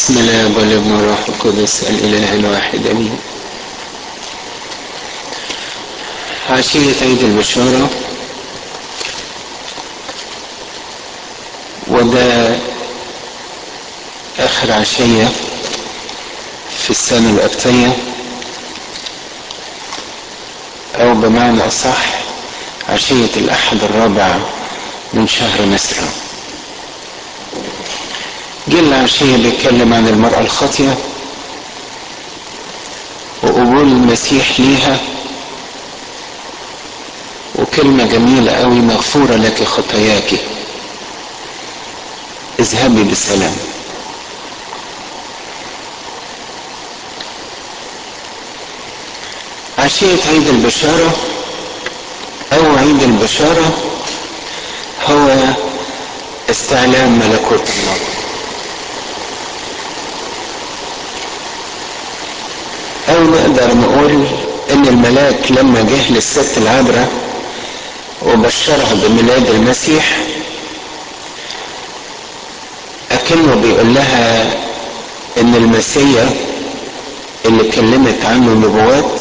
بسم الله والابن والروح القدس الاله الواحد امين عشية عيد البشارة وده اخر عشية في السنة القبطية او بمعنى اصح عشية الاحد الرابع من شهر مصر جه العشية بيتكلم عن المرأة الخاطية وقبول المسيح ليها وكلمة جميلة قوي مغفورة لك خطاياك اذهبي بسلام عشية عيد البشارة أو عيد البشارة هو استعلام ملكوت الله أو نقدر نقول إن الملاك لما جه للست العذراء وبشرها بميلاد المسيح أكنه بيقول لها إن المسيح اللي كلمت عنه النبوات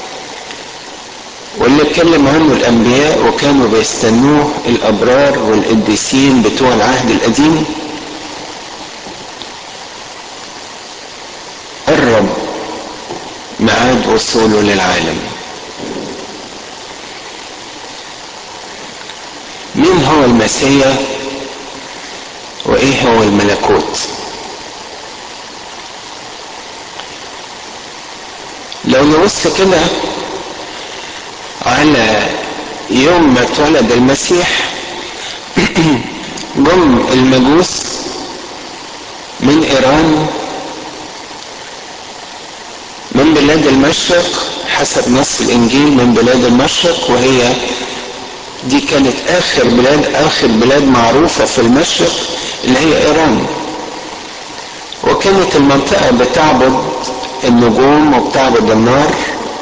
واللي اتكلم عنه الأنبياء وكانوا بيستنوه الأبرار والقديسين بتوع العهد القديم قرب ميعاد وصوله للعالم مين هو المسيح وايه هو الملكوت لو نبص كده على يوم ما اتولد المسيح جم المجوس من ايران من بلاد المشرق حسب نص الانجيل من بلاد المشرق وهي دي كانت اخر بلاد اخر بلاد معروفة في المشرق اللي هي ايران وكانت المنطقة بتعبد النجوم وبتعبد النار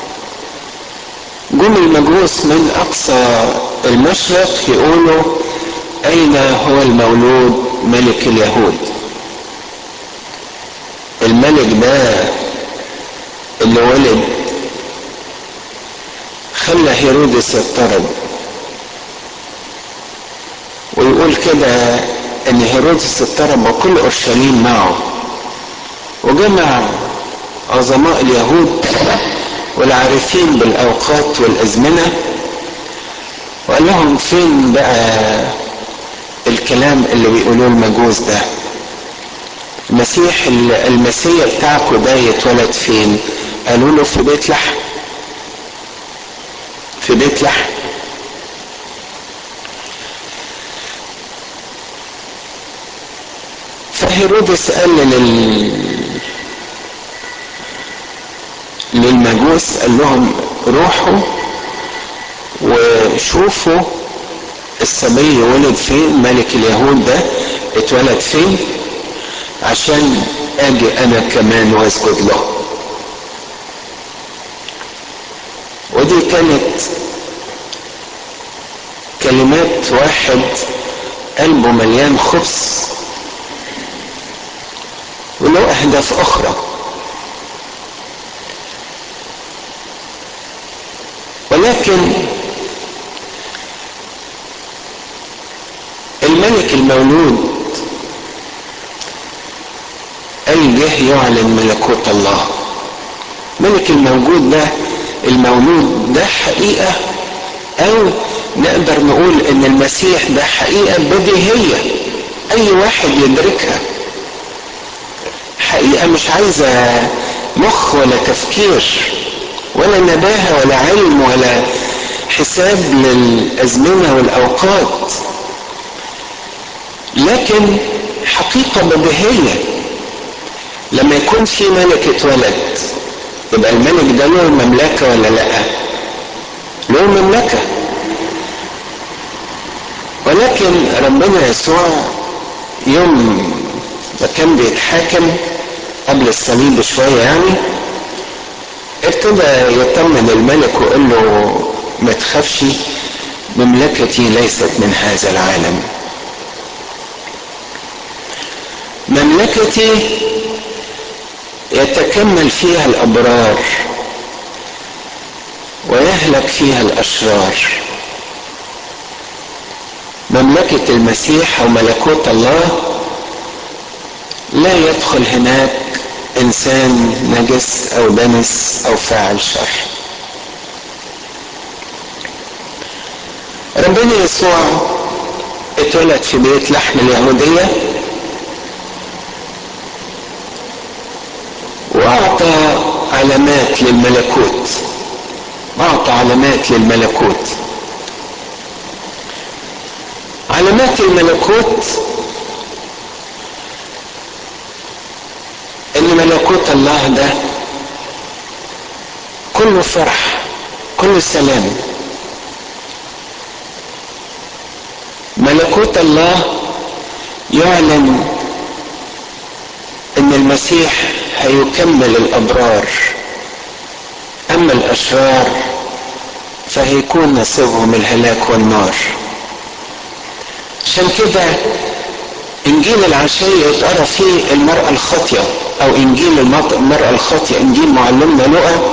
جم المجوس من اقصى المشرق يقولوا اين هو المولود ملك اليهود الملك ده اللي ولد خلى هيرودس يضطرب ويقول كده ان هيرودس اضطرب وكل اورشليم معه وجمع عظماء اليهود والعارفين بالاوقات والازمنه وقال لهم فين بقى الكلام اللي بيقولوه المجوس ده المسيح المسيح بتاعكم ده يتولد فين قالوا له في بيت لحم في بيت لحم فهيرودس قال لل للمجوس قال لهم روحوا وشوفوا الصبي ولد فين ملك اليهود ده اتولد فين عشان اجي انا كمان واسجد له ودي كانت كلمات واحد قلبه مليان خبز وله اهداف اخرى ولكن الملك المولود قال جه يعلن ملكوت الله ملك الموجود ده المولود ده حقيقة او نقدر نقول ان المسيح ده حقيقة بديهية اي واحد يدركها حقيقة مش عايزة مخ ولا تفكير ولا نباهة ولا علم ولا حساب للأزمنة والأوقات لكن حقيقة بديهية لما يكون في ملك اتولد يبقى الملك ده له مملكة ولا لا له مملكة ولكن ربنا يسوع يوم ما كان بيتحاكم قبل الصليب بشوية يعني ابتدى يطمن الملك ويقول له ما تخافش مملكتي ليست من هذا العالم مملكتي يتكمل فيها الابرار ويهلك فيها الاشرار مملكه المسيح او ملكوت الله لا يدخل هناك انسان نجس او دنس او فاعل شر ربنا يسوع اتولد في بيت لحم اليهوديه واعطى علامات للملكوت اعطى علامات للملكوت علامات الملكوت ان ملكوت الله ده كله فرح كله سلام ملكوت الله يعلن ان المسيح هيكمل الابرار اما الاشرار فهيكون نصيبهم الهلاك والنار عشان كده انجيل العشية يتقرا فيه المرأة الخاطية او انجيل المرأة الخاطية انجيل معلمنا لقى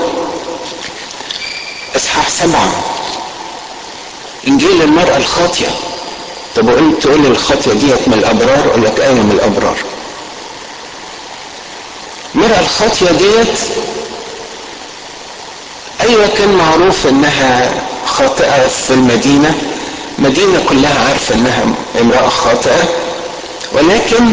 اصحاح سبعة انجيل المرأة الخاطية طب وانت تقول لي الخاطية ديت من الابرار اقول لك ايه من الابرار المرأة الخاطية ديت ايوه كان معروف انها خاطئة في المدينة مدينة كلها عارفة انها امرأة خاطئة ولكن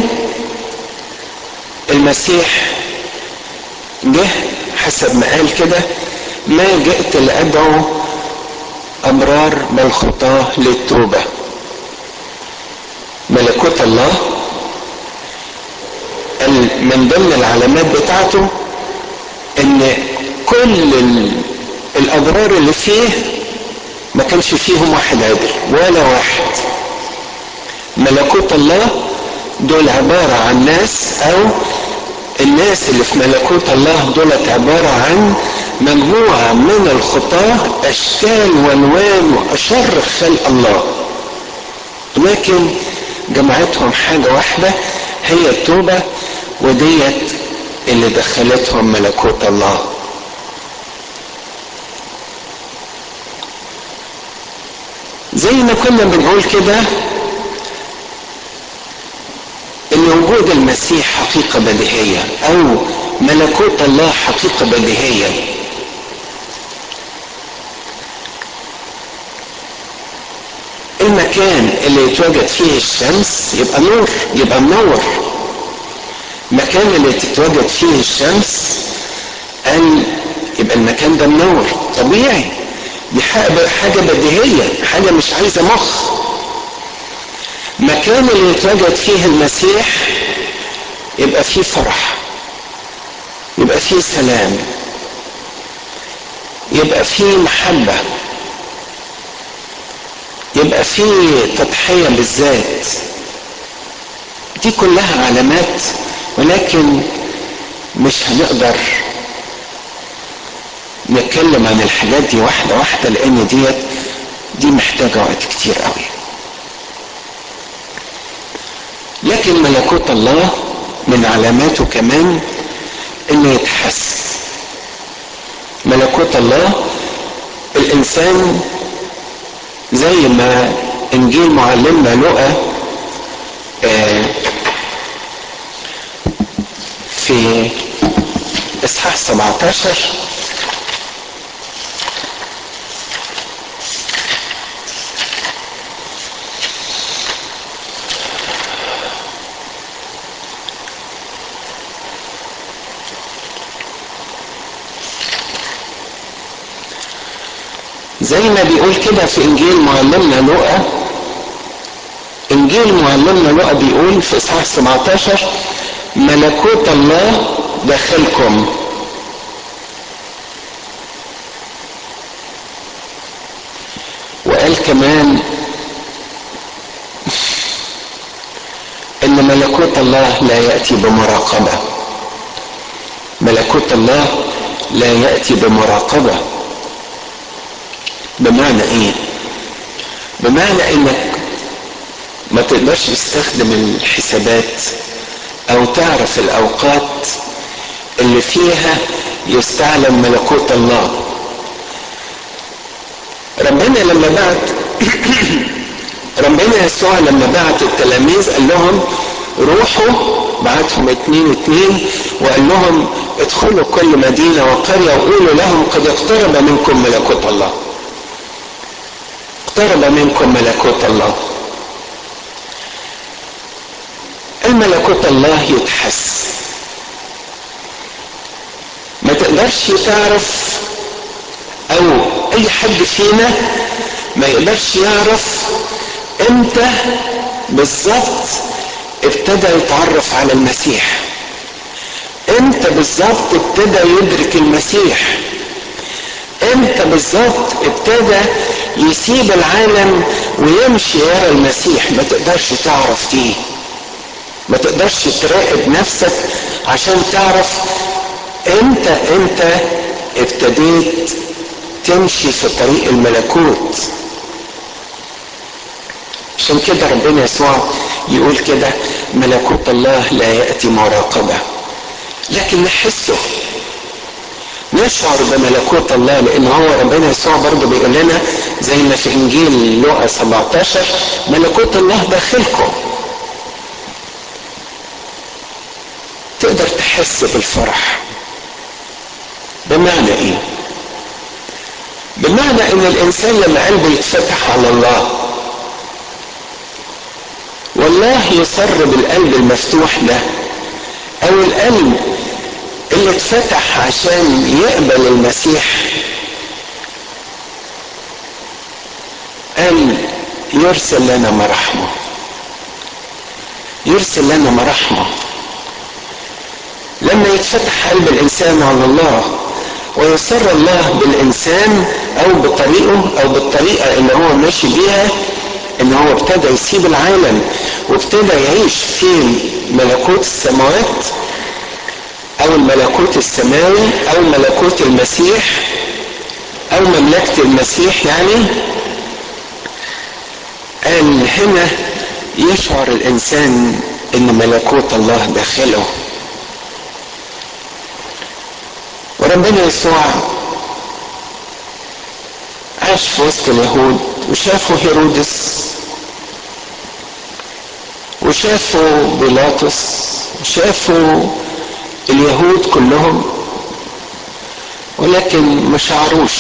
المسيح جه حسب ما قال كده ما جئت لأدعو أبرار بل خطاة للتوبة ملكوت الله من ضمن العلامات بتاعته ان كل الابرار اللي فيه ما كانش فيهم واحد عدل ولا واحد ملكوت الله دول عبارة عن ناس او الناس اللي في ملكوت الله دولت عبارة عن مجموعة من الخطاة اشكال والوان واشر خلق الله لكن جمعتهم حاجة واحدة هي التوبة وديت اللي دخلتهم ملكوت الله زي ما كنا بنقول كده ان وجود المسيح حقيقة بديهية او ملكوت الله حقيقة بديهية المكان اللي يتواجد فيه الشمس يبقى نور يبقى منور المكان اللي تتواجد فيه الشمس قال يبقى المكان ده منور طبيعي دي حاجة بديهية حاجة مش عايزة مخ مكان اللي يتواجد فيه المسيح يبقى فيه فرح يبقى فيه سلام يبقى فيه محبة يبقى فيه تضحية بالذات دي كلها علامات ولكن مش هنقدر نتكلم عن الحاجات دي واحدة واحدة لأن ديت دي محتاجة وقت كتير قوي لكن ملكوت الله من علاماته كمان انه يتحس ملكوت الله الانسان زي ما انجيل معلمنا لقى آه في اصحاح 17 زي ما بيقول كده في انجيل معلمنا لقى انجيل معلمنا لقى بيقول في اصحاح 17 ملكوت الله داخلكم وقال كمان ان ملكوت الله لا ياتي بمراقبه ملكوت الله لا ياتي بمراقبه بمعنى ايه بمعنى انك ما تقدرش تستخدم الحسابات او تعرف الاوقات اللي فيها يستعلم ملكوت الله ربنا لما بعت ربنا يسوع لما بعت التلاميذ قال لهم روحوا بعتهم اتنين اتنين وقال لهم ادخلوا كل مدينة وقرية وقولوا لهم قد اقترب منكم ملكوت الله اقترب منكم ملكوت الله الملكوت الله يتحس ما تقدرش تعرف او اي حد فينا ما يقدرش يعرف امتى بالظبط ابتدى يتعرف على المسيح امتى بالظبط ابتدى يدرك المسيح امتى بالظبط ابتدى يسيب العالم ويمشي ورا المسيح ما تقدرش تعرف دي ما تقدرش تراقب نفسك عشان تعرف امتى انت ابتديت تمشي في طريق الملكوت عشان كده ربنا يسوع يقول كده ملكوت الله لا ياتي مراقبه لكن نحسه نشعر بملكوت الله لان هو ربنا يسوع برضه بيقول لنا زي ما في انجيل لوقا 17 ملكوت الله داخلكم تقدر تحس بالفرح بمعنى ايه بمعنى ان الانسان لما قلبه يتفتح على الله والله يصر بالقلب المفتوح ده او القلب اللي اتفتح عشان يقبل المسيح قال يرسل لنا مراحمه يرسل لنا مراحمه لما يتفتح قلب الانسان على الله ويسر الله بالانسان او بطريقه او بالطريقه اللي هو ماشي بيها ان هو ابتدى يسيب العالم وابتدى يعيش في ملكوت السماوات او الملكوت السماوي او ملكوت المسيح او مملكة المسيح يعني قال هنا يشعر الانسان ان ملكوت الله داخله وربنا يسوع عاش في وسط اليهود وشافوا هيرودس وشافوا بيلاطس وشافوا اليهود كلهم ولكن ما شعروش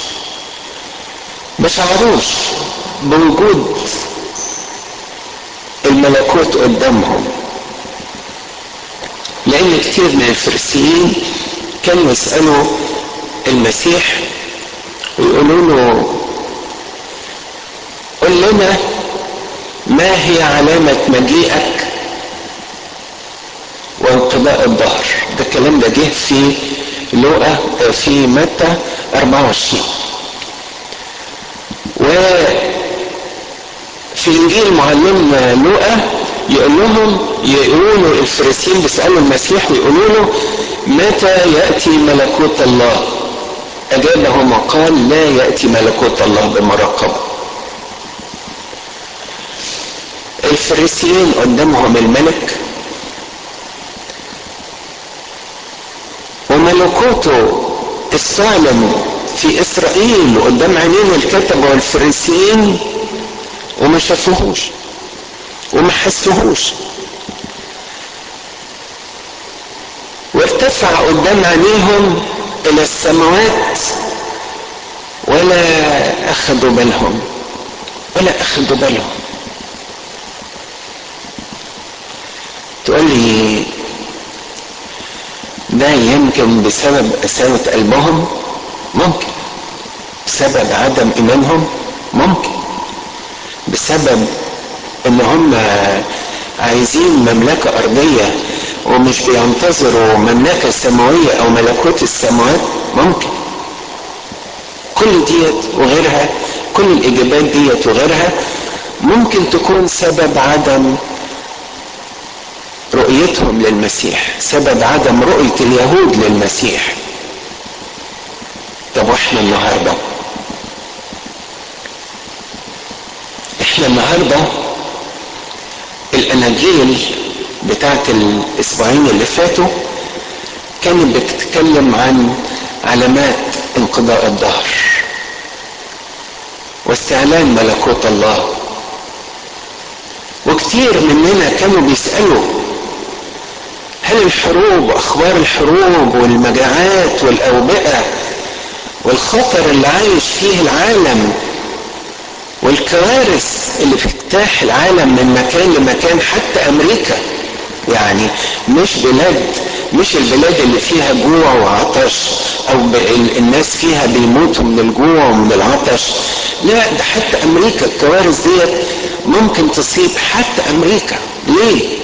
ما شعروش بوجود الملكوت قدامهم لان كتير من الفريسيين كانوا يسألوا المسيح ويقولوا له قل لنا ما هي علامة مجيئك وانقضاء الظهر ده الكلام ده جه في لوقا في متى 24 وفي انجيل معلمنا لوقا يقول لهم يقولوا الفريسيين بيسالوا المسيح ويقولوا له متى ياتي ملكوت الله اجابهم وقال لا ياتي ملكوت الله بمراقبه الفريسيين قدامهم الملك وملكوته الصالم في اسرائيل قدام عينين الكتبه والفريسيين وما شافوهوش وما حسوهوش وارتفع قدام عينيهم الى السماوات ولا اخذوا بالهم ولا اخذوا بالهم تقول لي ده يمكن بسبب قساوة قلبهم ممكن بسبب عدم ايمانهم ممكن بسبب ان هم عايزين مملكة ارضية ومش بينتظروا مملكة سماوية او ملكوت السماوات ممكن كل ديت وغيرها كل الاجابات ديت وغيرها ممكن تكون سبب عدم رؤيتهم للمسيح سبب عدم رؤية اليهود للمسيح طب واحنا النهارده احنا النهارده الاناجيل بتاعت الاسبوعين اللي فاتوا كانت بتتكلم عن علامات انقضاء الدهر واستعلان ملكوت الله وكتير مننا كانوا بيسألوا هل الحروب واخبار الحروب والمجاعات والاوبئة والخطر اللي عايش فيه العالم والكوارث اللي بتجتاح العالم من مكان لمكان حتى امريكا يعني مش بلاد مش البلاد اللي فيها جوع وعطش او الناس فيها بيموتوا من الجوع ومن العطش لا ده حتى امريكا الكوارث ديت ممكن تصيب حتى امريكا ليه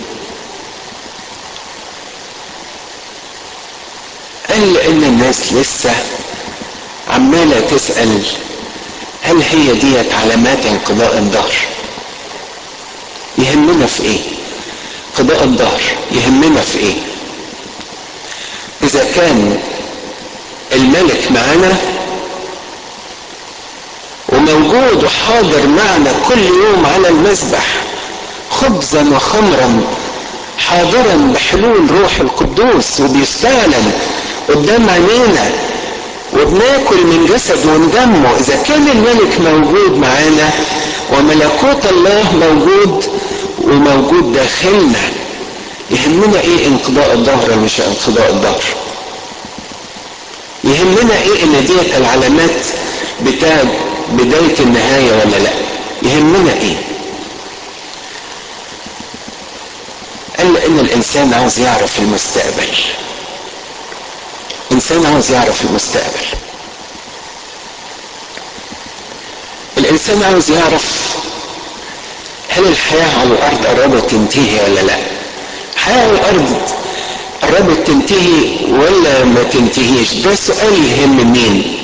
قال لان الناس لسه عمالة تسأل هل هي ديت علامات انقضاء الدهر يهمنا في ايه قضاء الدهر يهمنا في ايه اذا كان الملك معانا وموجود وحاضر معنا كل يوم على المذبح خبزا وخمرا حاضرا بحلول روح القدوس وبيستعلن قدام عينينا وبناكل من جسد ومن دمه اذا كان الملك موجود معانا وملكوت الله موجود وموجود داخلنا يهمنا ايه انقضاء الظهر مش انقضاء الظهر يهمنا ايه ان ديت العلامات بتاع بداية النهاية ولا لا يهمنا ايه قال ان الانسان عاوز يعرف المستقبل انسان عاوز يعرف المستقبل الانسان عاوز يعرف هل الحياة على الارض قربت تنتهي ولا لا الحياة على الارض قربت تنتهي ولا ما تنتهيش ده سؤال يهم مين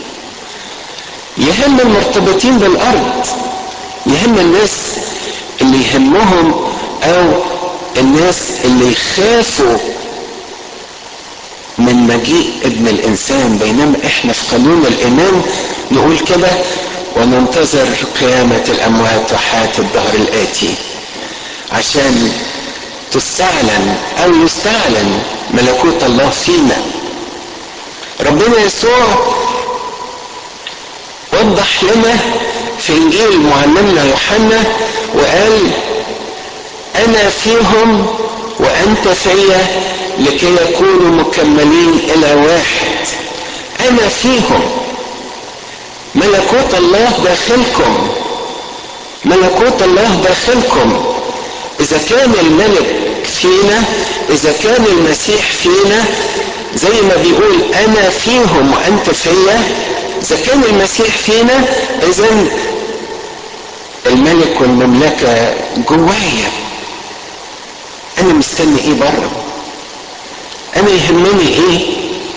يهم المرتبطين بالارض يهم الناس اللي يهمهم او الناس اللي يخافوا من مجيء ابن الانسان بينما احنا في قانون الايمان نقول كده وننتظر قيامة الاموات وحياة الدهر الاتي عشان تستعلن او يستعلن ملكوت الله فينا ربنا يسوع وضح لنا في انجيل معلمنا يوحنا وقال انا فيهم وانت فيا لكي يكونوا مكملين الى واحد انا فيهم ملكوت الله داخلكم ملكوت الله داخلكم اذا كان الملك فينا اذا كان المسيح فينا زي ما بيقول انا فيهم وانت فيا اذا كان المسيح فينا اذا الملك والمملكة جوايا انا مستني ايه بره انا يهمني ايه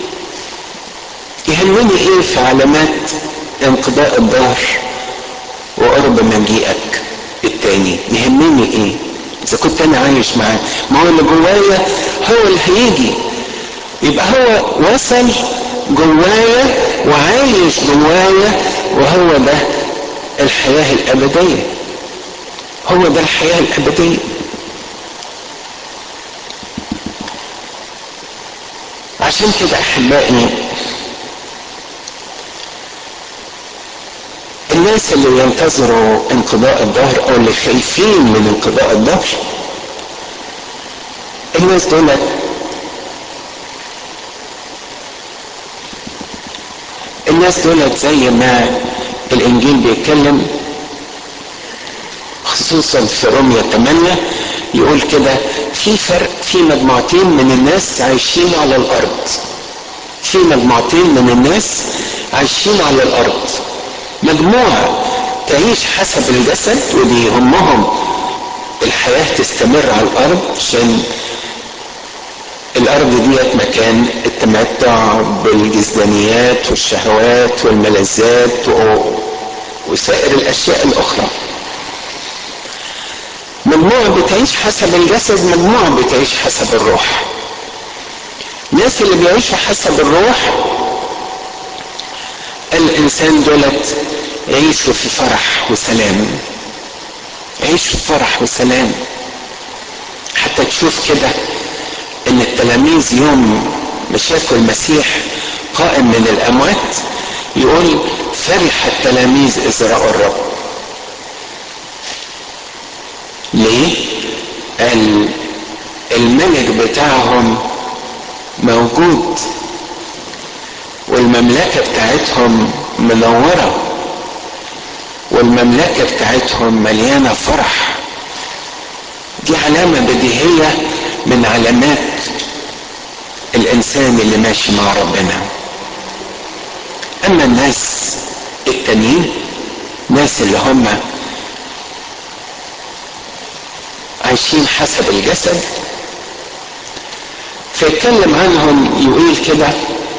يهمني ايه في علامات انقضاء الظهر وقرب مجيئك التاني يهمني ايه اذا كنت انا عايش معاه ما هو اللي جوايا هو اللي هيجي يبقى هو وصل جوايا وعايش جوايا وهو ده الحياة الأبدية هو ده الحياة الأبدية عشان كده أحبائي الناس اللي ينتظروا انقضاء الظهر أو اللي خايفين من انقضاء الظهر الناس دول الناس دولت زي ما الانجيل بيتكلم خصوصا في روميا 8 يقول كده في فرق في مجموعتين من الناس عايشين على الارض في مجموعتين من الناس عايشين على الارض مجموعه تعيش حسب الجسد ودي يهمهم الحياه تستمر على الارض عشان الارض ديت مكان التمتع بالجزدانيات والشهوات والملذات وسائر الاشياء الاخرى مجموعة بتعيش حسب الجسد مجموعة بتعيش حسب الروح الناس اللي بيعيشوا حسب الروح الانسان دولت يعيشوا في فرح وسلام يعيشوا في فرح وسلام حتى تشوف كده ان التلاميذ يوم شافوا المسيح قائم من الأموات يقول فرح التلاميذ إذ رأوا الرب ليه؟ قال الملك بتاعهم موجود والمملكة بتاعتهم منورة والمملكة بتاعتهم مليانة فرح دي علامة بديهية من علامات الإنسان اللي ماشي مع ربنا أما الناس التانيين ناس اللي هم عايشين حسب الجسد فيتكلم عنهم يقول كده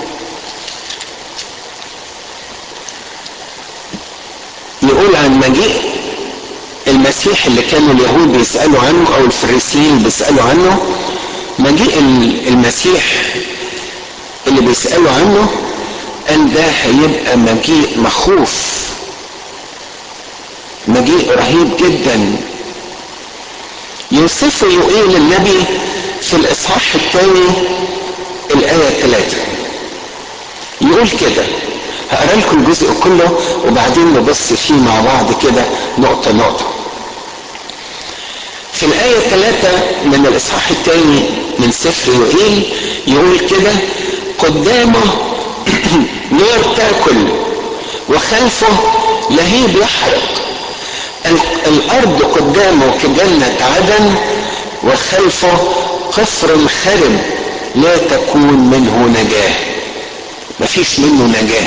يقول عن مجيء المسيح اللي كانوا اليهود بيسألوا عنه أو الفريسيين بيسألوا عنه مجيء المسيح اللي بيسألوا عنه قال ده هيبقى مجيء مخوف مجيء رهيب جدا يوصفه يقول النبي في الإصحاح الثاني الآية ثلاثة يقول كده هقرا لكم الجزء كله وبعدين نبص فيه مع بعض كده نقطة نقطة. في الآية ثلاثة من الإصحاح الثاني من سفر يوئيل يقول كده قدامه نار تاكل وخلفه لهيب يحرق الأرض قدامه كجنة عدن وخلفه قفر خرب لا تكون منه نجاه مفيش منه نجاه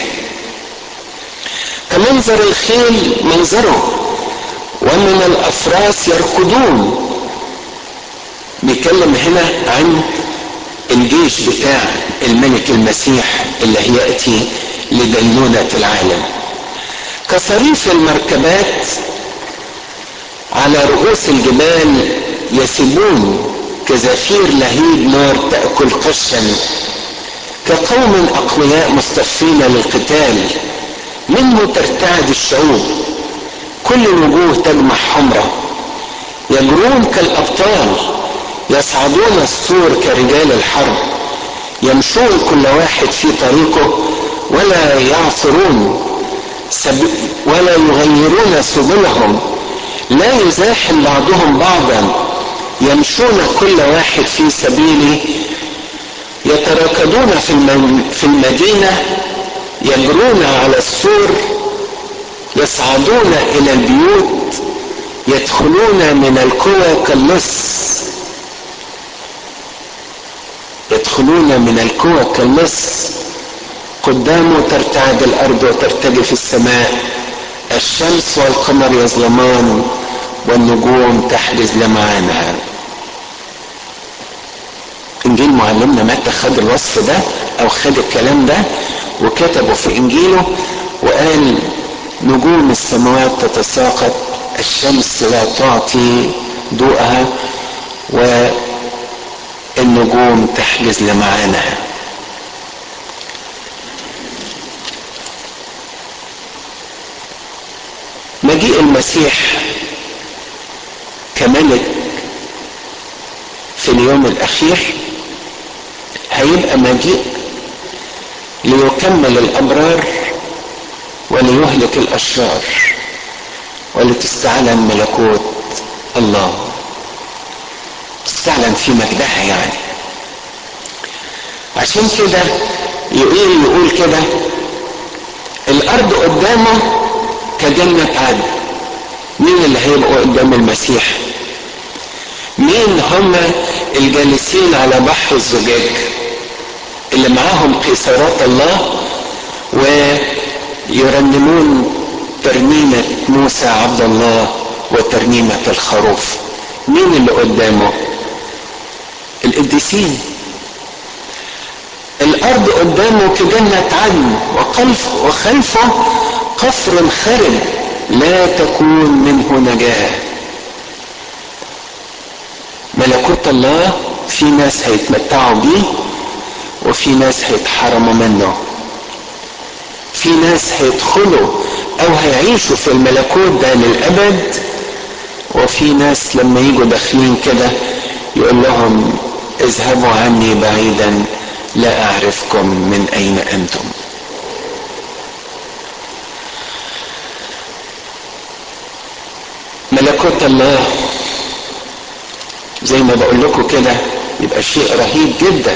كمنظر الخيل منظره ومن الافراس يركضون بيتكلم هنا عن الجيش بتاع الملك المسيح اللي هياتي لدينونه العالم كصريف المركبات على رؤوس الجبال يسبون كزفير لهيب نار تاكل قشا كقوم اقوياء مصطفين للقتال منه ترتعد الشعوب كل الوجوه تجمع حمرة يجرون كالأبطال يصعدون السور كرجال الحرب يمشون كل واحد في طريقه ولا يعثرون سب... ولا يغيرون سبلهم لا يزاحم بعضهم بعضا يمشون كل واحد في سبيله يتراكضون في, الم... في المدينة يجرون على السور يصعدون الى البيوت يدخلون من القوى كاللص يدخلون من القوى كاللص قدامه ترتعد الارض وترتجف السماء الشمس والقمر يظلمان والنجوم تحجز لمعانها انجيل معلمنا متى خد الوصف ده او خد الكلام ده وكتبه في انجيله وقال نجوم السماوات تتساقط الشمس لا تعطي ضوءها والنجوم تحجز لمعانها مجيء المسيح كملك في اليوم الاخير هيبقى مجيء ليكمل الابرار وليهلك الاشرار ولتستعلن ملكوت الله تستعلن في مجدها يعني عشان كده يقول يقول كده الارض قدامه كجنة عدن مين اللي هيبقوا قدام المسيح مين هم الجالسين على بحر الزجاج اللي معاهم قيصرات الله ويرنمون ترنيمة موسى عبد الله وترنيمة الخروف مين اللي قدامه القديسين الارض قدامه كجنة عدن وخلف وخلفه قصر خرب لا تكون منه نجاه ملكوت الله في ناس هيتمتعوا بيه وفي ناس هيتحرموا منه في ناس هيدخلوا او هيعيشوا في الملكوت ده للابد وفي ناس لما يجوا داخلين كده يقول لهم اذهبوا عني بعيدا لا اعرفكم من اين انتم ملكوت الله زي ما بقول لكم كده يبقى شيء رهيب جدا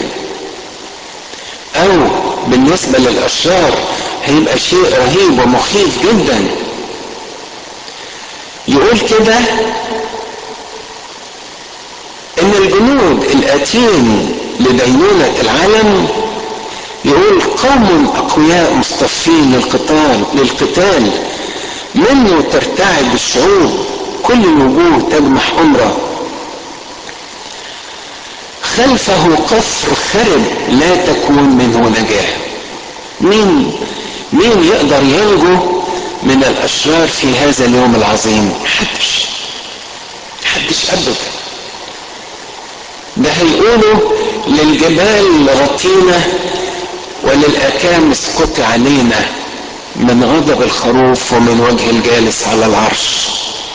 او بالنسبة للاشرار هيبقى شيء رهيب ومخيف جدا يقول كده ان الجنود الاتين لدينونة العالم يقول قوم اقوياء مصطفين للقتال للقتال منه ترتعد الشعوب كل الوجوه تجمح امره خلفه قصر خرب لا تكون منه نجاه مين مين يقدر ينجو من الاشرار في هذا اليوم العظيم محدش محدش ابدا ده هيقولوا للجبال غطينا وللاكام اسقطي علينا من غضب الخروف ومن وجه الجالس على العرش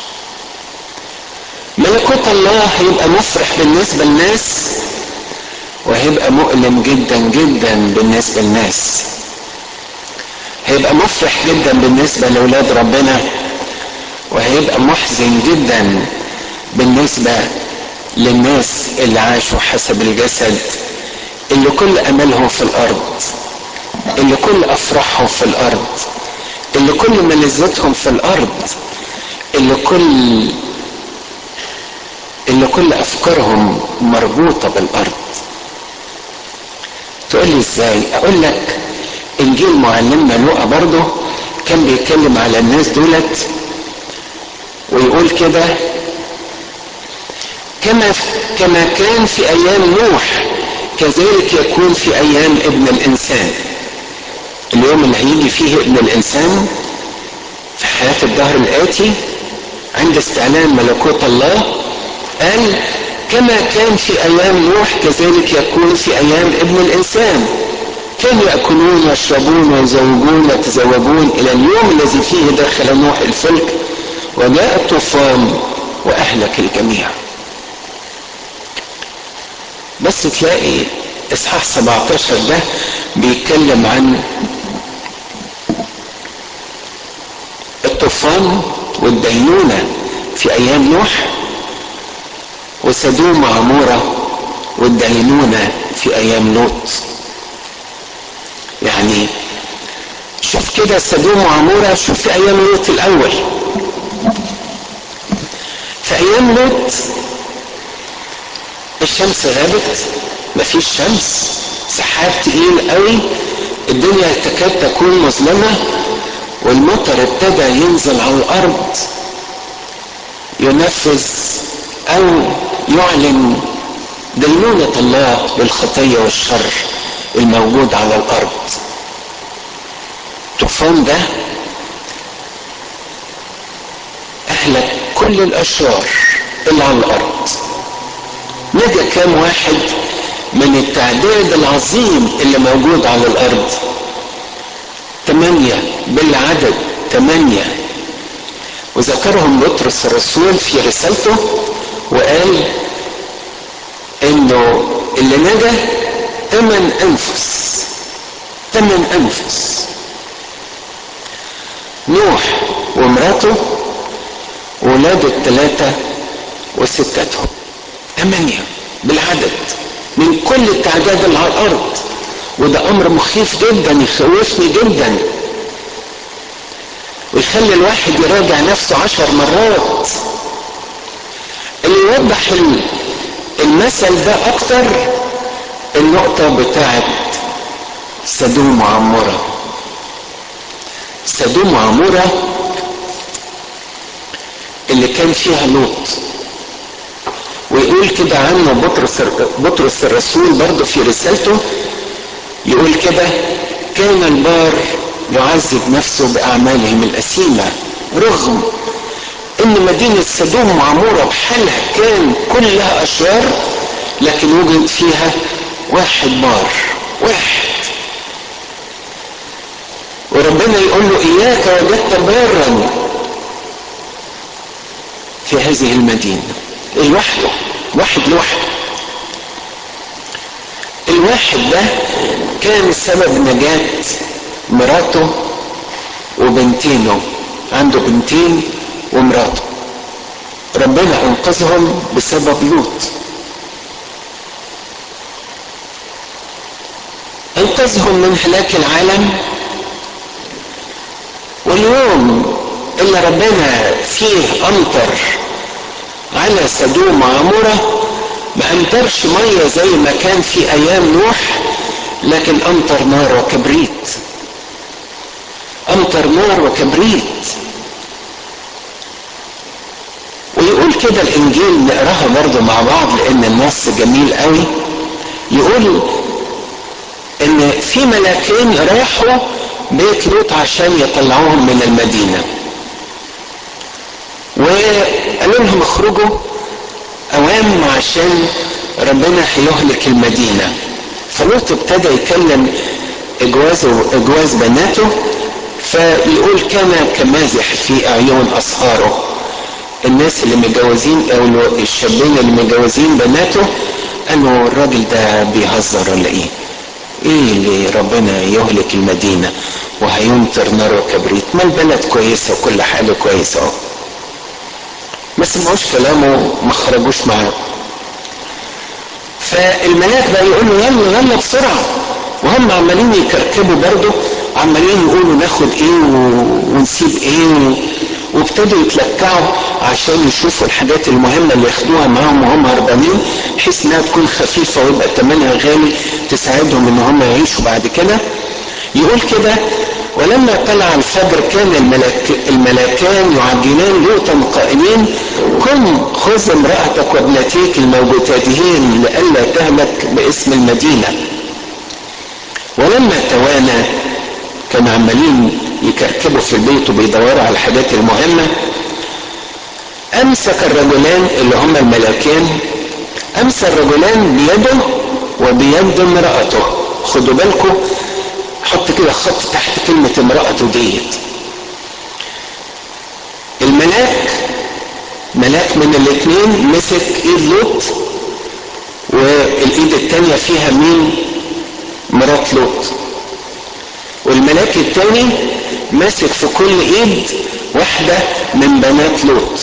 ملكوت الله هيبقى مفرح بالنسبة للناس وهيبقى مؤلم جدا جدا بالنسبة للناس هيبقى مفرح جدا بالنسبة لأولاد ربنا وهيبقى محزن جدا بالنسبة للناس اللي عاشوا حسب الجسد اللي كل أملهم في الأرض اللي كل أفراحهم في الأرض اللي كل ملذتهم في الأرض اللي كل اللي كل أفكارهم مربوطة بالأرض تقول لي ازاي اقول لك انجيل معلمنا لوقا برضه كان بيتكلم على الناس دولت ويقول كده كما كما كان في ايام نوح كذلك يكون في ايام ابن الانسان اليوم اللي هيجي فيه ابن الانسان في حياة الدهر الاتي عند استعلان ملكوت الله قال كما كان في ايام نوح كذلك يكون في ايام ابن الانسان كانوا ياكلون ويشربون ويزوجون ويتزوجون الى اليوم الذي فيه دخل نوح الفلك وجاء الطوفان واهلك الجميع بس تلاقي اصحاح 17 ده بيتكلم عن الطوفان والدينونه في ايام نوح وسدوم وعمورة والدينونة في أيام لوط يعني شوف كده سدوم وعمورة شوف في أيام لوط الأول في أيام لوط الشمس غابت مفيش شمس سحاب تقيل قوي الدنيا تكاد تكون مظلمة والمطر ابتدى ينزل على الأرض ينفذ أو يعلن دينونة الله بالخطية والشر الموجود على الأرض الطوفان ده أهلك كل الأشرار اللي على الأرض نجا كام واحد من التعداد العظيم اللي موجود على الأرض ثمانية بالعدد ثمانية وذكرهم بطرس الرسول في رسالته وقال انه اللي نجا ثمن انفس ثمن انفس نوح ومراته وولاده الثلاثة وستاتهم ثمانية بالعدد من كل التعداد اللي على الأرض وده أمر مخيف جدا يخوفني جدا ويخلي الواحد يراجع نفسه عشر مرات اللي يوضح المثل ده اكتر النقطة بتاعت سدوم وعمورة سدوم وعمورة اللي كان فيها لوط ويقول كده عنه بطرس بطرس الرسول برضه في رسالته يقول كده كان البار يعذب نفسه بأعمالهم الأثيمة رغم ان مدينة سدوم وعمورة بحالها كان كلها اشرار لكن وجد فيها واحد بار واحد وربنا يقول له اياك وجدت بارا في هذه المدينة لوحده واحد لوحده الواحد ده كان سبب نجاة مراته وبنتينه عنده بنتين ومراته ربنا انقذهم بسبب لوط انقذهم من هلاك العالم واليوم اللي ربنا فيه امطر على سدوم وعمورة ما امطرش مية زي ما كان في ايام نوح لكن امطر نار وكبريت امطر نار وكبريت ويقول كده الانجيل نقراها برضو مع بعض لان النص جميل قوي يقول ان في ملاكين راحوا بيت لوط عشان يطلعوهم من المدينه وقالوا لهم اخرجوا اوام عشان ربنا هيهلك المدينه فلوط ابتدى يكلم اجوازه اجواز بناته فيقول كان كمازح في اعين اصهاره الناس اللي متجوزين او الشابين اللي متجوزين بناته قالوا الراجل ده بيهزر ولا ايه ايه اللي ربنا يهلك المدينه وهيمطر نار وكبريت ما البلد كويسه وكل حاجه كويسه اهو ما سمعوش كلامه ما خرجوش معاه فالملاك بقى يقول له يلا يلا بسرعه وهم عمالين يكركبوا برضه عمالين يقولوا ناخد ايه ونسيب ايه وابتدوا يتلكعوا عشان يشوفوا الحاجات المهمة اللي ياخدوها معاهم وهم هربانين بحيث انها تكون خفيفة ويبقى ثمنها غالي تساعدهم ان هم يعيشوا بعد كده يقول كده ولما طلع الفجر كان الملاك الملاكان يعجلان لوطا قائلين قم خذ امرأتك وابنتيك الموجودتين لئلا تهلك باسم المدينة ولما توانى كانوا عمالين يكركبوا في البيت وبيدوروا على الحاجات المهمة أمسك الرجلان اللي هم الملاكين أمسك الرجلان بيده وبيد امرأته خدوا بالكم حط كده خط تحت كلمة امرأته ديت الملاك ملاك من الاثنين مسك ايد لوط والايد التانية فيها مين مرات لوط والملاك التاني ماسك في كل ايد واحدة من بنات لوط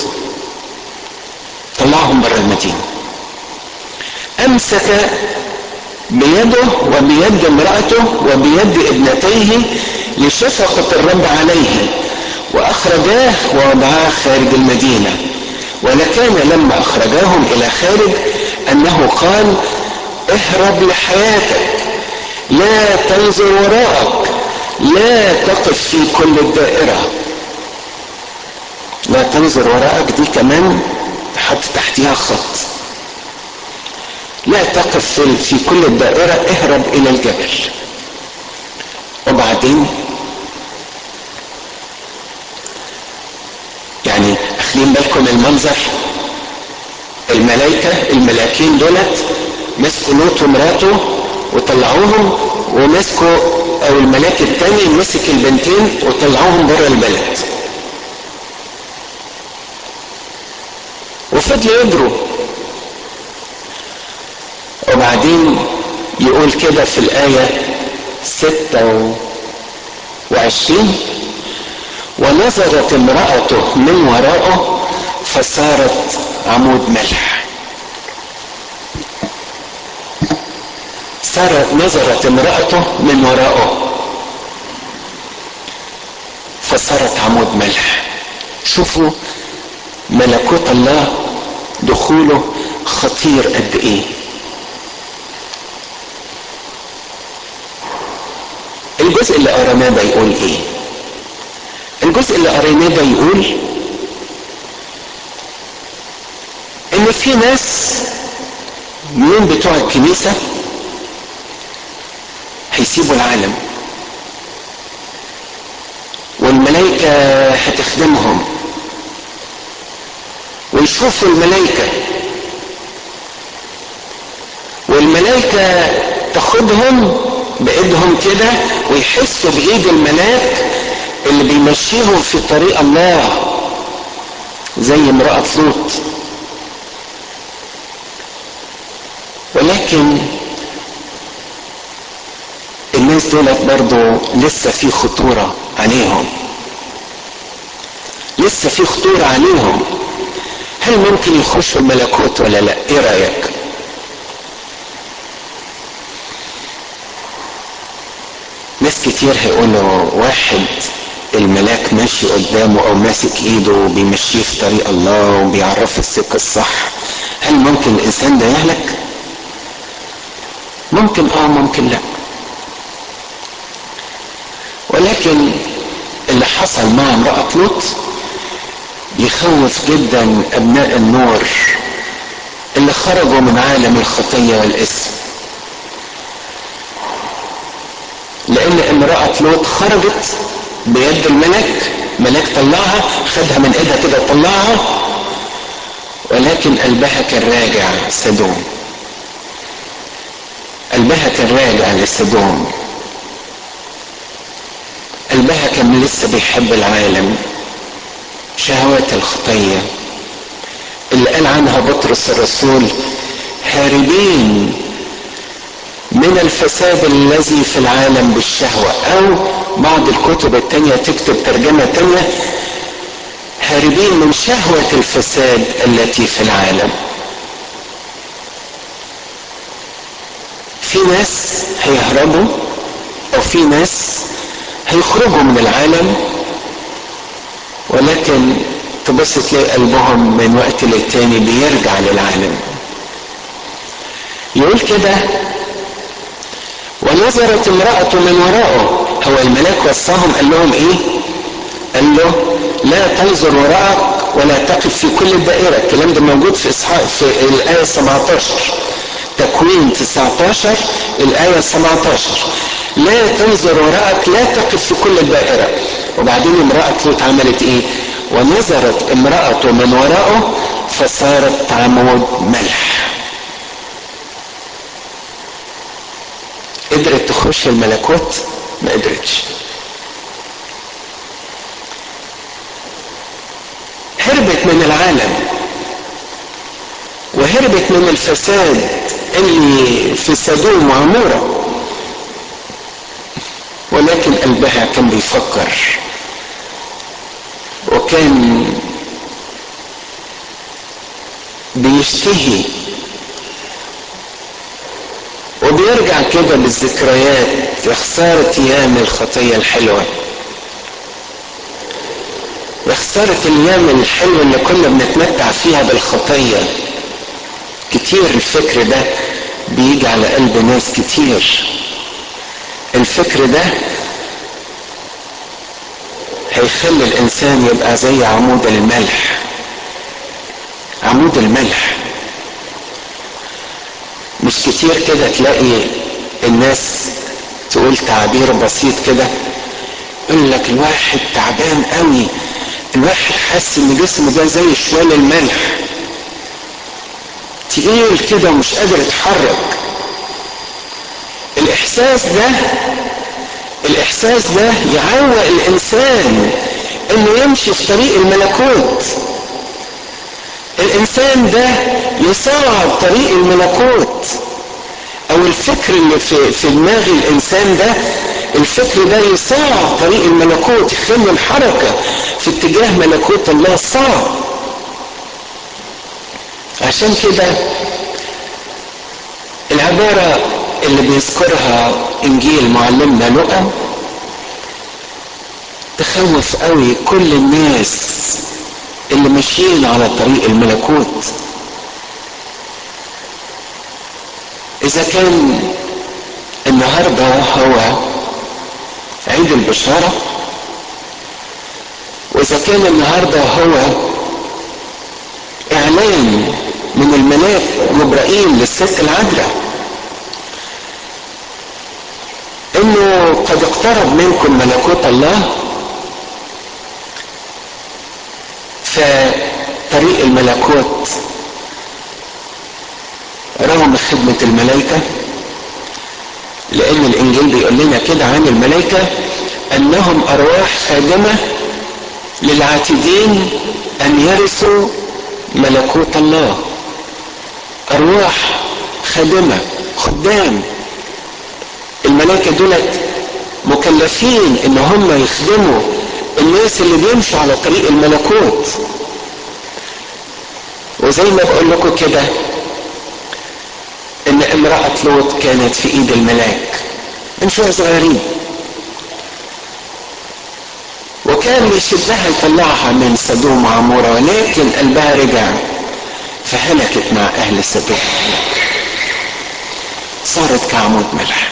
طلعهم بره المدينة امسك بيده وبيد امرأته وبيد ابنتيه لشفقة الرب عليه واخرجاه ووضعاه خارج المدينة ولكان لما اخرجاهم الى خارج انه قال اهرب لحياتك لا تنظر وراءك لا تقف في كل الدائرة لا تنظر وراءك دي كمان تحط تحتها خط لا تقف في كل الدائرة اهرب الى الجبل وبعدين يعني اخلين بالكم المنظر الملائكة الملاكين دولت مسكوا لوط ومراته وطلعوهم ومسكوا او الملاك التاني مسك البنتين وطلعوهم بره البلد وفضلوا يجروا وبعدين يقول كده في الآية ستة وعشرين ونظرت امرأته من وراءه فصارت عمود ملح صارت نظرت امرأته من وراءه فصارت عمود ملح شوفوا ملكوت الله دخوله خطير قد ايه الجزء اللي قريناه ده يقول ايه الجزء اللي قريناه ده يقول ان في ناس من بتوع الكنيسة هيسيبوا العالم والملائكة هتخدمهم ويشوفوا الملائكة والملائكة تاخدهم بإيدهم كده ويحسوا بإيد الملاك اللي بيمشيهم في طريق الله زي امرأة لوط ولكن الناس دولت برضو لسه في خطورة عليهم لسه في خطورة عليهم هل ممكن يخشوا الملكوت ولا لا ايه رأيك ناس كتير هيقولوا واحد الملاك ماشي قدامه او ماسك ايده وبيمشيه في طريق الله وبيعرفه السكة الصح هل ممكن الانسان ده يهلك ممكن اه ممكن لا ولكن اللي حصل مع امرأة لوط يخوف جدا ابناء النور اللي خرجوا من عالم الخطية والاسم لان امرأة لوط خرجت بيد الملك ملاك طلعها خدها من ايدها كده طلعها ولكن قلبها كان راجع سدوم قلبها كان راجع لسدوم قلبها كان لسه بيحب العالم شهوات الخطية اللي قال عنها بطرس الرسول هاربين من الفساد الذي في العالم بالشهوة او بعض الكتب التانية تكتب ترجمة تانية هاربين من شهوة الفساد التي في العالم في ناس هيهربوا او في ناس هيخرجوا من العالم ولكن تبص تلاقي قلبهم من وقت للتاني بيرجع للعالم يقول كده ونظرت امرأة من وراءه هو الملاك وصاهم قال لهم ايه قال له لا تنظر وراءك ولا تقف في كل الدائرة الكلام ده موجود في إصحاح في الآية 17 تكوين 19 الآية 17 لا تنظر وراءك لا تقف في كل الدائرة وبعدين امرأة لوط عملت ايه ونظرت امرأة من وراءه فصارت عمود ملح قدرت تخش الملكوت ما قدرتش هربت من العالم وهربت من الفساد اللي في سدوم وعمورة ولكن قلبها كان بيفكر وكان بيشتهي وبيرجع كده بالذكريات يا خسارة ايام الخطية الحلوة يا خسارة الايام الحلوة اللي كنا بنتمتع فيها بالخطية كتير الفكر ده بيجي على قلب ناس كتير الفكر ده هيخلي الانسان يبقى زي عمود الملح عمود الملح مش كتير كده تلاقي الناس تقول تعبير بسيط كده يقول لك الواحد تعبان قوي الواحد حاسس ان جسمه ده زي شوال الملح تقيل كده ومش قادر يتحرك الاحساس ده الاحساس ده يعوق الانسان انه يمشي في طريق الملكوت الانسان ده يصعب طريق الملكوت او الفكر اللي في, في دماغ الانسان ده الفكر ده يصعب طريق الملكوت يخلي الحركة في اتجاه ملكوت الله صعب عشان كده العبارة اللي بيذكرها انجيل معلمنا لقى تخوف قوي كل الناس اللي ماشيين على طريق الملكوت اذا كان النهارده هو عيد البشارة واذا كان النهارده هو اعلان من الملاك جبرائيل للست العذراء انه قد اقترب منكم ملكوت الله فطريق الملكوت رغم خدمة الملائكة لأن الإنجيل بيقول لنا كده عن الملائكة أنهم أرواح خادمة للعاتدين أن يرثوا ملكوت الله أرواح خادمة خدام الملائكة دولت مكلفين ان هم يخدموا الناس اللي بيمشوا على طريق الملكوت وزي ما بقول لكم كده ان امرأة لوط كانت في ايد الملاك من شوية صغيرين وكان بيشدها يطلعها من سدوم وعمورة ولكن قلبها رجع فهلكت مع اهل سدوم صارت كعمود ملح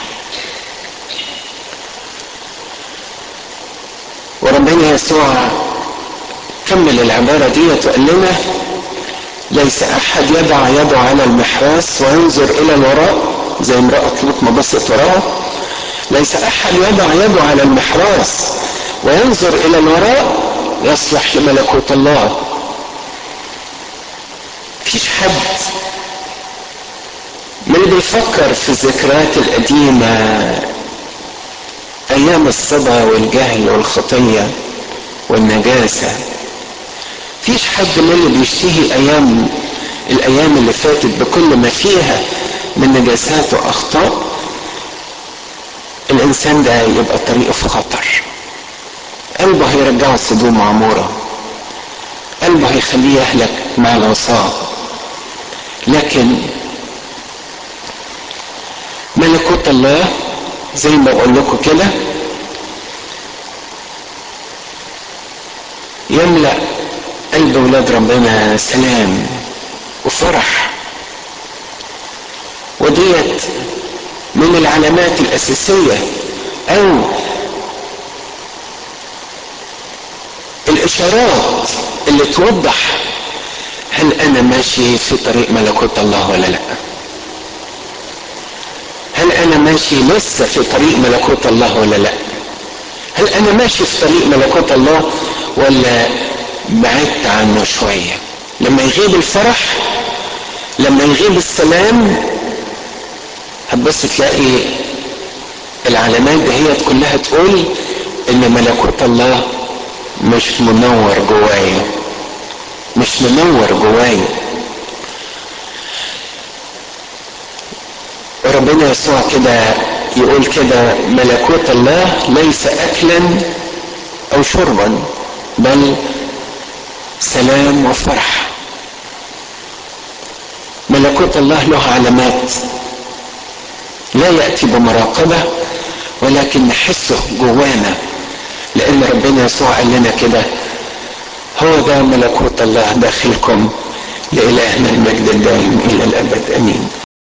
وربنا يسوع كمل العبارة دي وقال لنا ليس أحد يضع يده على المحراس وينظر إلى الوراء زي امرأة لوط ما بصت وراء ليس أحد يضع يده على المحراس وينظر إلى الوراء يصلح لملكوت الله مفيش حد من اللي بيفكر في الذكريات القديمة أيام الصبا والجهل والخطية والنجاسة فيش حد من اللي بيشتهي أيام الأيام اللي فاتت بكل ما فيها من نجاسات وأخطاء الإنسان ده يبقى طريقه في خطر قلبه هيرجعه سدوم وعمورة قلبه هيخليه يهلك مع العصاة لكن ملكوت الله زي ما بقول لكم كده يملأ قلب ولاد ربنا سلام وفرح وديت من العلامات الأساسية أو الإشارات اللي توضح هل أنا ماشي في طريق ملكوت الله ولا لأ هل أنا ماشي لسه في طريق ملكوت الله ولا لأ هل أنا ماشي في طريق ملكوت الله ولا بعدت عنه شوية لما يغيب الفرح لما يغيب السلام هتبص تلاقي العلامات دهيت كلها تقول ان ملكوت الله مش منور جوايا مش منور جوايا وربنا يسوع كده يقول كده ملكوت الله ليس اكلا او شربا بل سلام وفرح ملكوت الله له علامات لا ياتي بمراقبه ولكن نحسه جوانا لان ربنا يسوع قال لنا كده هو ده ملكوت الله داخلكم لالهنا المجد الدائم الى الابد امين